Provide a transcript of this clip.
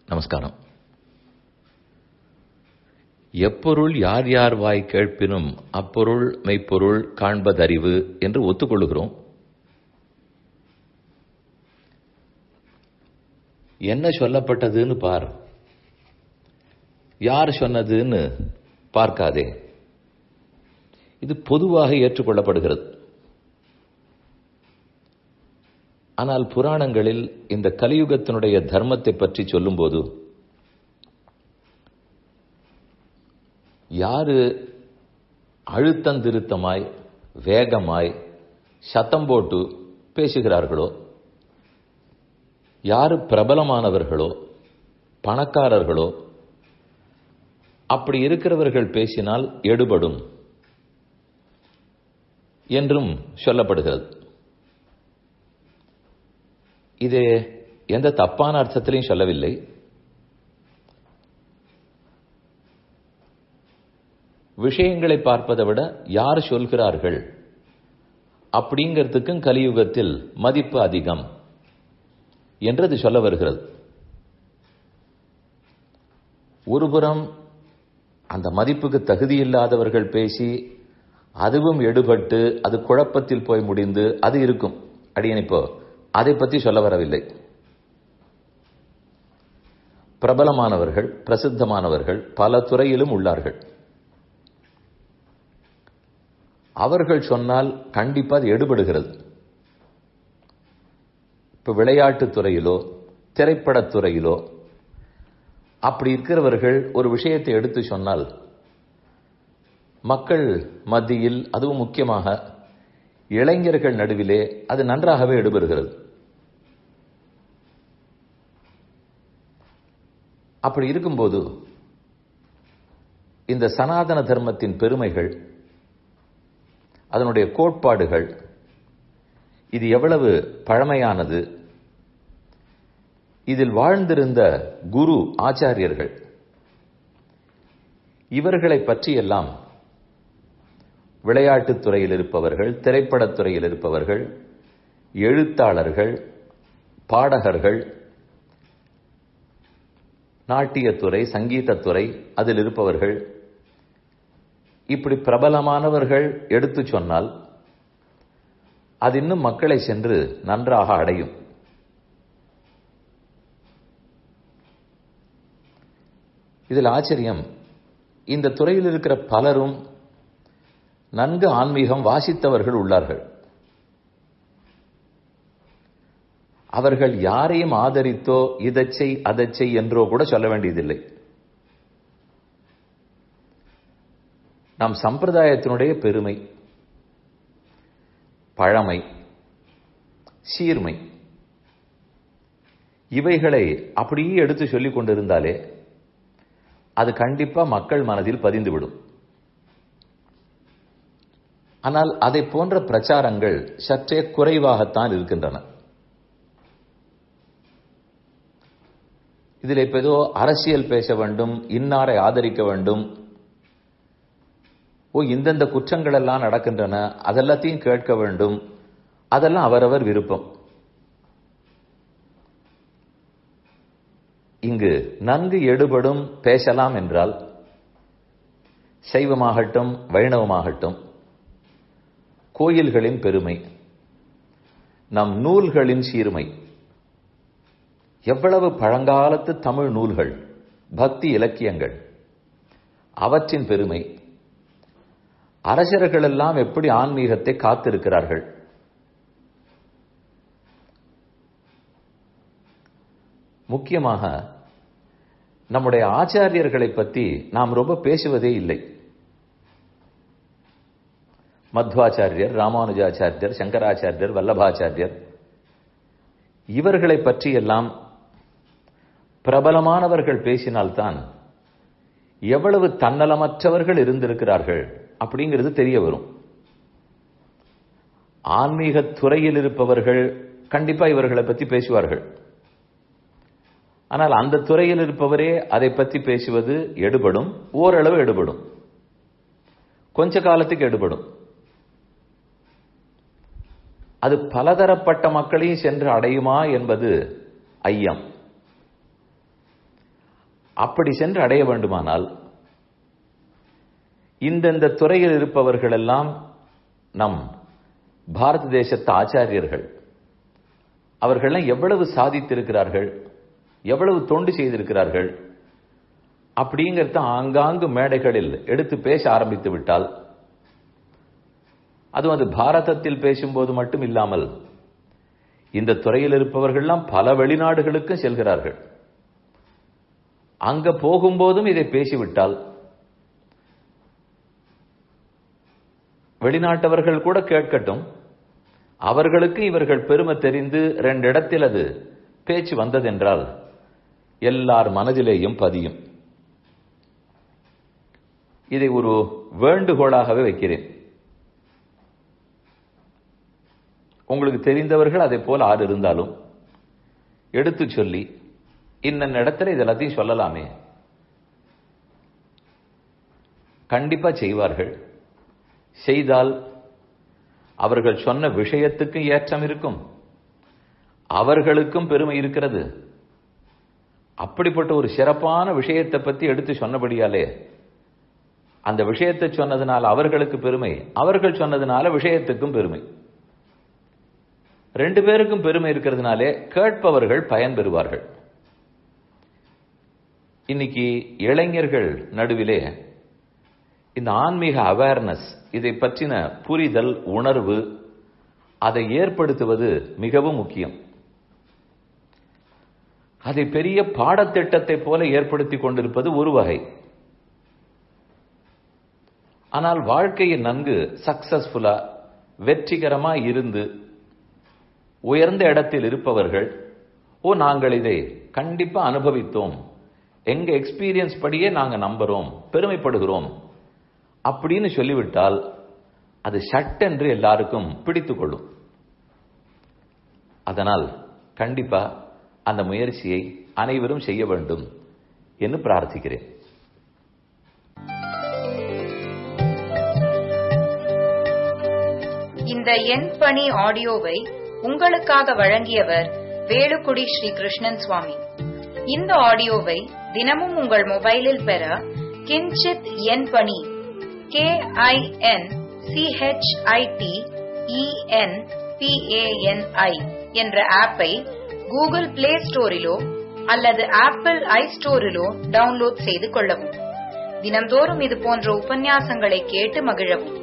நமஸ்காரம் எப்பொருள் யார் யார் வாய் கேட்பினும் அப்பொருள் மெய்ப்பொருள் காண்பதறிவு என்று ஒத்துக்கொள்கிறோம் என்ன சொல்லப்பட்டதுன்னு பார் யார் சொன்னதுன்னு பார்க்காதே இது பொதுவாக ஏற்றுக்கொள்ளப்படுகிறது ஆனால் புராணங்களில் இந்த கலியுகத்தினுடைய தர்மத்தை பற்றி சொல்லும்போது யாரு அழுத்தந்திருத்தமாய் வேகமாய் சத்தம் போட்டு பேசுகிறார்களோ யாரு பிரபலமானவர்களோ பணக்காரர்களோ அப்படி இருக்கிறவர்கள் பேசினால் எடுபடும் என்றும் சொல்லப்படுகிறது இது எந்த தப்பான அர்த்தத்திலையும் சொல்லவில்லை விஷயங்களை பார்ப்பதை விட யார் சொல்கிறார்கள் அப்படிங்கிறதுக்கும் கலியுகத்தில் மதிப்பு அதிகம் என்றது சொல்ல வருகிறது ஒருபுறம் அந்த மதிப்புக்கு தகுதியில்லாதவர்கள் பேசி அதுவும் எடுபட்டு அது குழப்பத்தில் போய் முடிந்து அது இருக்கும் அடியன் இப்போ அதை பற்றி சொல்ல வரவில்லை பிரபலமானவர்கள் பிரசித்தமானவர்கள் பல துறையிலும் உள்ளார்கள் அவர்கள் சொன்னால் கண்டிப்பா அது எடுபடுகிறது இப்ப விளையாட்டுத் துறையிலோ திரைப்படத் துறையிலோ அப்படி இருக்கிறவர்கள் ஒரு விஷயத்தை எடுத்து சொன்னால் மக்கள் மத்தியில் அதுவும் முக்கியமாக இளைஞர்கள் நடுவிலே அது நன்றாகவே எடுபடுகிறது அப்படி இருக்கும்போது இந்த சனாதன தர்மத்தின் பெருமைகள் அதனுடைய கோட்பாடுகள் இது எவ்வளவு பழமையானது இதில் வாழ்ந்திருந்த குரு ஆச்சாரியர்கள் இவர்களை பற்றியெல்லாம் விளையாட்டுத் துறையில் இருப்பவர்கள் திரைப்படத் துறையில் இருப்பவர்கள் எழுத்தாளர்கள் பாடகர்கள் நாட்டியத்துறை சங்கீதத்துறை அதில் இருப்பவர்கள் இப்படி பிரபலமானவர்கள் எடுத்து சொன்னால் அது இன்னும் மக்களை சென்று நன்றாக அடையும் இதில் ஆச்சரியம் இந்த துறையில் இருக்கிற பலரும் நன்கு ஆன்மீகம் வாசித்தவர்கள் உள்ளார்கள் அவர்கள் யாரையும் ஆதரித்தோ இதச்சை அதச்சை என்றோ கூட சொல்ல வேண்டியதில்லை நம் சம்பிரதாயத்தினுடைய பெருமை பழமை சீர்மை இவைகளை அப்படியே எடுத்து சொல்லிக் கொண்டிருந்தாலே அது கண்டிப்பா மக்கள் மனதில் பதிந்துவிடும் ஆனால் அதை போன்ற பிரச்சாரங்கள் சற்றே குறைவாகத்தான் இருக்கின்றன இதில் இப்ப ஏதோ அரசியல் பேச வேண்டும் இன்னாரை ஆதரிக்க வேண்டும் ஓ இந்தந்த குற்றங்கள் எல்லாம் நடக்கின்றன அதெல்லாத்தையும் கேட்க வேண்டும் அதெல்லாம் அவரவர் விருப்பம் இங்கு நன்கு எடுபடும் பேசலாம் என்றால் சைவமாகட்டும் வைணவமாகட்டும் கோயில்களின் பெருமை நம் நூல்களின் சீர்மை எவ்வளவு பழங்காலத்து தமிழ் நூல்கள் பக்தி இலக்கியங்கள் அவற்றின் பெருமை அரசர்கள் எல்லாம் எப்படி ஆன்மீகத்தை காத்திருக்கிறார்கள் முக்கியமாக நம்முடைய ஆச்சாரியர்களை பற்றி நாம் ரொம்ப பேசுவதே இல்லை மத்வாச்சாரியர் ராமானுஜாச்சாரியர் சங்கராச்சாரியர் வல்லபாச்சாரியர் இவர்களை பற்றி எல்லாம் பிரபலமானவர்கள் பேசினால்தான் எவ்வளவு தன்னலமற்றவர்கள் இருந்திருக்கிறார்கள் அப்படிங்கிறது தெரிய வரும் ஆன்மீக துறையில் இருப்பவர்கள் கண்டிப்பா இவர்களை பற்றி பேசுவார்கள் ஆனால் அந்த துறையில் இருப்பவரே அதை பற்றி பேசுவது எடுபடும் ஓரளவு எடுபடும் கொஞ்ச காலத்துக்கு எடுபடும் அது பலதரப்பட்ட மக்களையும் சென்று அடையுமா என்பது ஐயம் அப்படி சென்று அடைய வேண்டுமானால் இந்தந்த துறையில் இருப்பவர்கள் எல்லாம் நம் பாரத தேசத்து ஆச்சாரியர்கள் அவர்கள்லாம் எவ்வளவு சாதித்திருக்கிறார்கள் எவ்வளவு தொண்டு செய்திருக்கிறார்கள் அப்படிங்கிறத ஆங்காங்கு மேடைகளில் எடுத்து பேச ஆரம்பித்து விட்டால் அதுவும் அது பாரதத்தில் பேசும்போது மட்டும் இல்லாமல் இந்த துறையில் இருப்பவர்கள்லாம் பல வெளிநாடுகளுக்கு செல்கிறார்கள் அங்க போகும்போதும் இதை பேசிவிட்டால் வெளிநாட்டவர்கள் கூட கேட்கட்டும் அவர்களுக்கு இவர்கள் பெருமை தெரிந்து ரெண்டு இடத்தில் அது பேச்சு வந்ததென்றால் எல்லார் மனதிலேயும் பதியும் இதை ஒரு வேண்டுகோளாகவே வைக்கிறேன் உங்களுக்கு தெரிந்தவர்கள் அதே போல ஆறு இருந்தாலும் எடுத்து சொல்லி இன்ன இடத்துல இது எல்லாத்தையும் சொல்லலாமே கண்டிப்பா செய்வார்கள் செய்தால் அவர்கள் சொன்ன விஷயத்துக்கு ஏற்றம் இருக்கும் அவர்களுக்கும் பெருமை இருக்கிறது அப்படிப்பட்ட ஒரு சிறப்பான விஷயத்தை பத்தி எடுத்து சொன்னபடியாலே அந்த விஷயத்தை சொன்னதுனால அவர்களுக்கு பெருமை அவர்கள் சொன்னதுனால விஷயத்துக்கும் பெருமை ரெண்டு பேருக்கும் பெருமை இருக்கிறதுனாலே கேட்பவர்கள் பயன் பெறுவார்கள் இன்னைக்கு இளைஞர்கள் நடுவிலே இந்த ஆன்மீக அவேர்னஸ் இதை பற்றின புரிதல் உணர்வு அதை ஏற்படுத்துவது மிகவும் முக்கியம் அதை பெரிய பாடத்திட்டத்தை போல ஏற்படுத்தி கொண்டிருப்பது ஒரு வகை ஆனால் வாழ்க்கையை நன்கு சக்சஸ்ஃபுல்லா வெற்றிகரமா இருந்து உயர்ந்த இடத்தில் இருப்பவர்கள் ஓ நாங்கள் இதை கண்டிப்பா அனுபவித்தோம் எங்க எக்ஸ்பீரியன்ஸ் படியே நாங்க நம்புறோம் பெருமைப்படுகிறோம் அப்படின்னு சொல்லிவிட்டால் அது சட்டென்று எல்லாருக்கும் பிடித்துக் கொள்ளும் அதனால் கண்டிப்பா அந்த முயற்சியை அனைவரும் செய்ய வேண்டும் என்று பிரார்த்திக்கிறேன் இந்த எண் பணி ஆடியோவை உங்களுக்காக வழங்கியவர் வேலுக்குடி ஸ்ரீ கிருஷ்ணன் சுவாமி இந்த ஆடியோவை தினமும் உங்கள் மொபைலில் பெற கிஞ்சித் எண் பணி கே ஐ என் சிஹெச்ஐடி இஎன் பிஏஎன்ஐ என்ற ஆப்பை கூகுள் பிளே ஸ்டோரிலோ அல்லது ஆப்பிள் ஐ ஸ்டோரிலோ டவுன்லோட் செய்து கொள்ளவும் தினம்தோறும் இது போன்ற உபன்யாசங்களை கேட்டு மகிழவும்